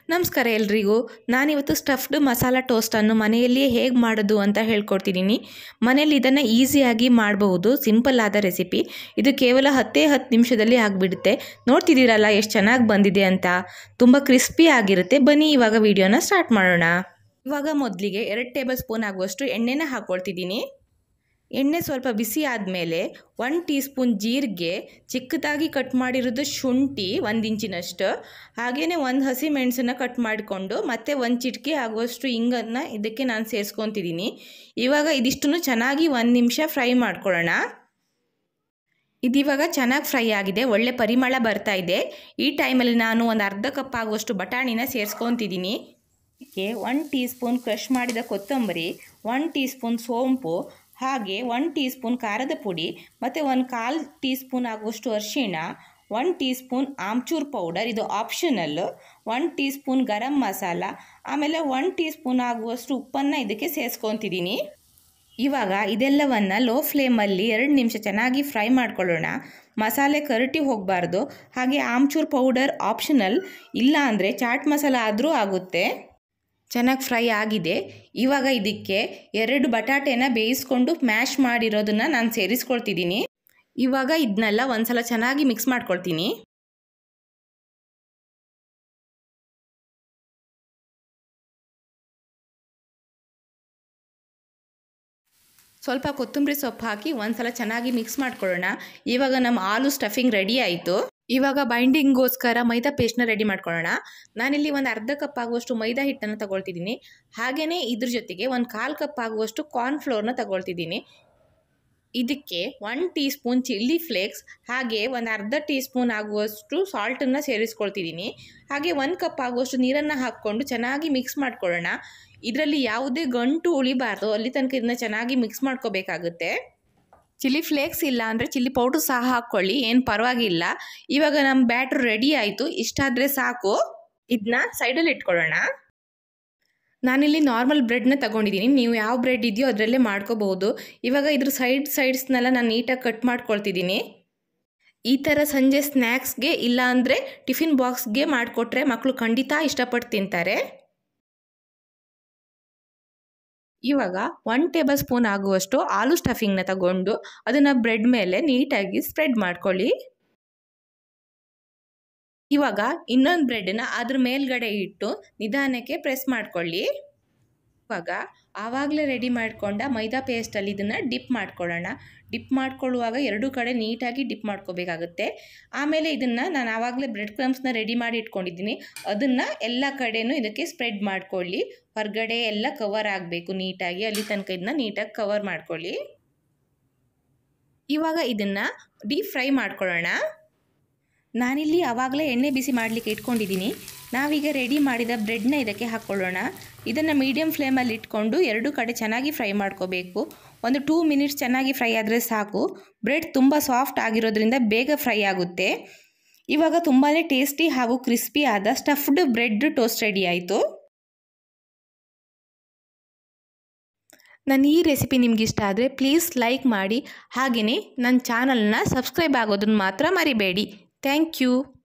ನಮಸ್ಕಾರ ಎಲ್ರಿಗೂ ನಾನಿವತ್ತು ಸ್ಟಫ್ಡ್ ಮಸಾಲ ಟೋಸ್ಟನ್ನು ಮನೆಯಲ್ಲಿಯೇ ಹೇಗೆ ಮಾಡೋದು ಅಂತ ಹೇಳ್ಕೊಡ್ತಿದ್ದೀನಿ ಮನೇಲಿ ಇದನ್ನು ಈಸಿಯಾಗಿ ಮಾಡಬಹುದು ಸಿಂಪಲ್ ಆದ ರೆಸಿಪಿ ಇದು ಕೇವಲ ಹತ್ತೇ ಹತ್ತು ನಿಮಿಷದಲ್ಲಿ ಆಗಿಬಿಡುತ್ತೆ ನೋಡ್ತಿದ್ದೀರಲ್ಲ ಎಷ್ಟು ಚೆನ್ನಾಗಿ ಬಂದಿದೆ ಅಂತ ತುಂಬ ಕ್ರಿಸ್ಪಿ ಆಗಿರುತ್ತೆ ಬನ್ನಿ ಇವಾಗ ವಿಡಿಯೋನ ಸ್ಟಾರ್ಟ್ ಮಾಡೋಣ ಇವಾಗ ಮೊದಲಿಗೆ ಎರಡು ಟೇಬಲ್ ಸ್ಪೂನ್ ಆಗುವಷ್ಟು ಎಣ್ಣೆನ ಹಾಕ್ಕೊಳ್ತಿದ್ದೀನಿ ಎಣ್ಣೆ ಸ್ವಲ್ಪ ಬಿಸಿ ಆದಮೇಲೆ ಒನ್ ಟೀ ಸ್ಪೂನ್ ಜೀರಿಗೆ ಚಿಕ್ಕದಾಗಿ ಕಟ್ ಮಾಡಿರೋದು ಶುಂಠಿ ಒಂದು ಇಂಚಿನಷ್ಟು ಹಾಗೆಯೇ ಒಂದು ಹಸಿ ಮೆಣಸನ್ನು ಕಟ್ ಮಾಡಿಕೊಂಡು ಮತ್ತೆ ಒಂದು ಚಿಟಿಕೆ ಆಗುವಷ್ಟು ಇಂಗನ್ನು ಇದಕ್ಕೆ ನಾನು ಸೇರಿಸ್ಕೊತಿದ್ದೀನಿ ಇವಾಗ ಇದಿಷ್ಟನ್ನು ಚೆನ್ನಾಗಿ ಒಂದು ನಿಮಿಷ ಫ್ರೈ ಮಾಡ್ಕೊಳ್ಳೋಣ ಇದಿವಾಗ ಚೆನ್ನಾಗಿ ಫ್ರೈ ಆಗಿದೆ ಒಳ್ಳೆ ಪರಿಮಳ ಬರ್ತಾ ಇದೆ ಈ ಟೈಮಲ್ಲಿ ನಾನು ಒಂದು ಅರ್ಧ ಕಪ್ ಆಗುವಷ್ಟು ಬಟಾಣಿನ ಸೇರಿಸ್ಕೊತಿದ್ದೀನಿ ಇದಕ್ಕೆ ಒನ್ ಟೀ ಸ್ಪೂನ್ ಕ್ರಷ್ ಮಾಡಿದ ಕೊತ್ತಂಬರಿ ಒನ್ ಟೀ ಸ್ಪೂನ್ ಸೋಂಪು ಹಾಗೆ ಒನ್ ಟೀ ಸ್ಪೂನ್ ಖಾರದ ಪುಡಿ ಮತ್ತು ಒಂದು ಕಾಲು ಟೀ ಸ್ಪೂನ್ ಆಗುವಷ್ಟು ಅರಿಶಿಣ one teaspoon amchur powder ಇದು optional one teaspoon garam masala ಆಮೇಲೆ ಒನ್ ಟೀ ಸ್ಪೂನ್ ಆಗುವಷ್ಟು ಉಪ್ಪನ್ನು ಇದಕ್ಕೆ ಸೇರಿಸ್ಕೊತಿದ್ದೀನಿ ಇವಾಗ ಇದೆಲ್ಲವನ್ನು ಲೋ ಫ್ಲೇಮಲ್ಲಿ ಎರಡು ನಿಮಿಷ ಚೆನ್ನಾಗಿ ಫ್ರೈ ಮಾಡ್ಕೊಳ್ಳೋಣ ಮಸಾಲೆ ಕರಟಿ ಹೋಗಬಾರ್ದು ಹಾಗೆ ಆಮ್ಚೂರ್ ಪೌಡರ್ ಆಪ್ಷನಲ್ ಇಲ್ಲ ಅಂದರೆ ಚಾಟ್ ಮಸಾಲ ಆದರೂ ಆಗುತ್ತೆ ಚೆನ್ನಾಗಿ ಫ್ರೈ ಆಗಿದೆ ಇವಾಗ ಇದಕ್ಕೆ ಎರಡು ಬಟಾಟೆನ ಬೇಯಿಸ್ಕೊಂಡು ಮ್ಯಾಶ್ ಮಾಡಿರೋದನ್ನು ನಾನು ಸೇರಿಸ್ಕೊಳ್ತಿದ್ದೀನಿ ಇವಾಗ ಇದನ್ನೆಲ್ಲ ಒಂದ್ಸಲ ಚೆನ್ನಾಗಿ ಮಿಕ್ಸ್ ಮಾಡ್ಕೊಳ್ತೀನಿ ಸ್ವಲ್ಪ ಕೊತ್ತಂಬರಿ ಸೊಪ್ಪು ಹಾಕಿ ಒಂದ್ಸಲ ಚೆನ್ನಾಗಿ ಮಿಕ್ಸ್ ಮಾಡ್ಕೊಳ್ಳೋಣ ಇವಾಗ ನಮ್ಮ ಆಲೂ ಸ್ಟಫಿಂಗ್ ರೆಡಿ ಆಯಿತು ಇವಾಗ ಬೈಂಡಿಂಗ್ಗೋಸ್ಕರ ಮೈದಾ ಪೇಸ್ಟ್ನ ರೆಡಿ ಮಾಡ್ಕೊಳ್ಳೋಣ ನಾನಿಲ್ಲಿ ಒಂದು ಅರ್ಧ ಕಪ್ ಆಗುವಷ್ಟು ಮೈದಾ ಹಿಟ್ಟನ್ನು ತಗೊಳ್ತಿದ್ದೀನಿ ಹಾಗೆಯೇ ಇದ್ರ ಜೊತೆಗೆ ಒಂದು ಕಾಲು ಕಪ್ ಆಗುವಷ್ಟು ಕಾರ್ನ್ಫ್ಲೋರ್ನ ತಗೊಳ್ತಿದ್ದೀನಿ ಇದಕ್ಕೆ one teaspoon chilli flakes ಹಾಗೆ ಒಂದು ಅರ್ಧ ಟೀ ಸ್ಪೂನ್ ಆಗುವಷ್ಟು ಸಾಲ್ಟನ್ನು ಸೇರಿಸ್ಕೊಳ್ತಿದ್ದೀನಿ ಹಾಗೆ ಒಂದು ಕಪ್ ಆಗುವಷ್ಟು ನೀರನ್ನು ಹಾಕ್ಕೊಂಡು ಚೆನ್ನಾಗಿ ಮಿಕ್ಸ್ ಮಾಡ್ಕೊಳ್ಳೋಣ ಇದರಲ್ಲಿ ಯಾವುದೇ ಗಂಟು ಉಳಿಬಾರ್ದು ಅಲ್ಲಿ ತನಕ ಇದನ್ನ ಚೆನ್ನಾಗಿ ಮಿಕ್ಸ್ ಮಾಡ್ಕೋಬೇಕಾಗುತ್ತೆ ಚಿಲ್ಲಿ ಫ್ಲೇಕ್ಸ್ ಇಲ್ಲ ಅಂದರೆ ಚಿಲ್ಲಿ ಪೌಡ್ರ್ ಸಹ ಹಾಕ್ಕೊಳ್ಳಿ ಏನು ಪರವಾಗಿಲ್ಲ ಇವಾಗ ನಮ್ಮ ಬ್ಯಾಟ್ರ್ ರೆಡಿ ಆಯಿತು ಇಷ್ಟಾದರೆ ಸಾಕು ಇದನ್ನ ಸೈಡಲ್ಲಿ ಇಟ್ಕೊಳ್ಳೋಣ ನಾನಿಲ್ಲಿ ನಾರ್ಮಲ್ ಬ್ರೆಡ್ನ ತಗೊಂಡಿದ್ದೀನಿ ನೀವು ಯಾವ ಬ್ರೆಡ್ ಇದೆಯೋ ಅದರಲ್ಲೇ ಮಾಡ್ಕೋಬಹುದು ಇವಾಗ ಇದ್ರ ಸೈಡ್ ಸೈಡ್ಸ್ನೆಲ್ಲ ನಾನು ನೀಟಾಗಿ ಕಟ್ ಮಾಡ್ಕೊಳ್ತಿದ್ದೀನಿ ಈ ಥರ ಸಂಜೆ ಸ್ನ್ಯಾಕ್ಸ್ಗೆ ಇಲ್ಲ ಅಂದರೆ ಟಿಫಿನ್ ಬಾಕ್ಸ್ಗೆ ಮಾಡಿಕೊಟ್ರೆ ಮಕ್ಕಳು ಖಂಡಿತ ಇಷ್ಟಪಟ್ಟು ತಿಂತಾರೆ ಇವಾಗ ಒನ್ ಟೇಬಲ್ ಸ್ಪೂನ್ ಆಗುವಷ್ಟು ಆಲೂ ಸ್ಟಫಿಂಗ್ನ ತಗೊಂಡು ಅದನ್ನು ಬ್ರೆಡ್ ಮೇಲೆ ನೀಟಾಗಿ ಸ್ಪ್ರೆಡ್ ಮಾಡ್ಕೊಳ್ಳಿ ಇವಾಗ ಇನ್ನೊಂದು ಬ್ರೆಡ್ನ ಅದ್ರ ಮೇಲ್ಗಡೆ ಇಟ್ಟು ನಿಧಾನಕ್ಕೆ ಪ್ರೆಸ್ ಮಾಡ್ಕೊಳ್ಳಿ ಇವಾಗ ಆವಾಗಲೇ ರೆಡಿ ಮಾಡಿಕೊಂಡ ಮೈದಾ ಪೇಸ್ಟಲ್ಲಿ ಇದನ್ನು ಡಿಪ್ ಮಾಡ್ಕೊಳ್ಳೋಣ ಡಿಪ್ ಮಾಡ್ಕೊಳ್ಳುವಾಗ ಎರಡೂ ಕಡೆ ನೀಟಾಗಿ ಡಿಪ್ ಮಾಡ್ಕೋಬೇಕಾಗುತ್ತೆ ಆಮೇಲೆ ಇದನ್ನು ನಾನು ಆವಾಗಲೇ ಬ್ರೆಡ್ ಕ್ರಮ್ಸ್ನ ರೆಡಿ ಮಾಡಿ ಇಟ್ಕೊಂಡಿದ್ದೀನಿ ಅದನ್ನು ಎಲ್ಲ ಕಡೆನೂ ಇದಕ್ಕೆ ಸ್ಪ್ರೆಡ್ ಮಾಡ್ಕೊಳ್ಳಿ ಹೊರಗಡೆ ಎಲ್ಲ ಕವರ್ ಆಗಬೇಕು ನೀಟಾಗಿ ಅಲ್ಲಿ ತನಕ ಇದನ್ನ ನೀಟಾಗಿ ಕವರ್ ಮಾಡ್ಕೊಳ್ಳಿ ಇವಾಗ ಇದನ್ನು ಡೀಪ್ ಫ್ರೈ ಮಾಡ್ಕೊಳ್ಳೋಣ ನಾನಿಲ್ಲಿ ಆವಾಗಲೇ ಎಣ್ಣೆ ಬಿಸಿ ಮಾಡಲಿಕ್ಕೆ ಇಟ್ಕೊಂಡಿದ್ದೀನಿ ನಾವೀಗ ರೆಡಿ ಮಾಡಿದ ಬ್ರೆಡ್ನ ಇದಕ್ಕೆ ಹಾಕ್ಕೊಳ್ಳೋಣ ಇದನ್ನು ಮೀಡಿಯಮ್ ಫ್ಲೇಮಲ್ಲಿ ಇಟ್ಕೊಂಡು ಎರಡೂ ಕಡೆ ಚೆನ್ನಾಗಿ ಫ್ರೈ ಮಾಡ್ಕೋಬೇಕು ಒಂದು ಟೂ ಮಿನಿಟ್ಸ್ ಚೆನ್ನಾಗಿ ಫ್ರೈ ಆದರೆ ಸಾಕು ಬ್ರೆಡ್ ತುಂಬ ಸಾಫ್ಟ್ ಆಗಿರೋದ್ರಿಂದ ಬೇಗ ಫ್ರೈ ಆಗುತ್ತೆ ಇವಾಗ ತುಂಬಾ ಟೇಸ್ಟಿ ಹಾಗೂ ಕ್ರಿಸ್ಪಿ ಆದ ಸ್ಟಫ್ಡ್ ಬ್ರೆಡ್ ಟೋಸ್ಟ್ ರೆಡಿ ಆಯಿತು ನನ್ನ ಈ ರೆಸಿಪಿ ನಿಮ್ಗೆ ಇಷ್ಟ ಆದರೆ ಪ್ಲೀಸ್ ಲೈಕ್ ಮಾಡಿ ಹಾಗೆಯೇ ನನ್ನ ಚಾನಲ್ನ ಸಬ್ಸ್ಕ್ರೈಬ್ ಆಗೋದನ್ನು ಮಾತ್ರ ಮರಿಬೇಡಿ ಥ್ಯಾಂಕ್ ಯು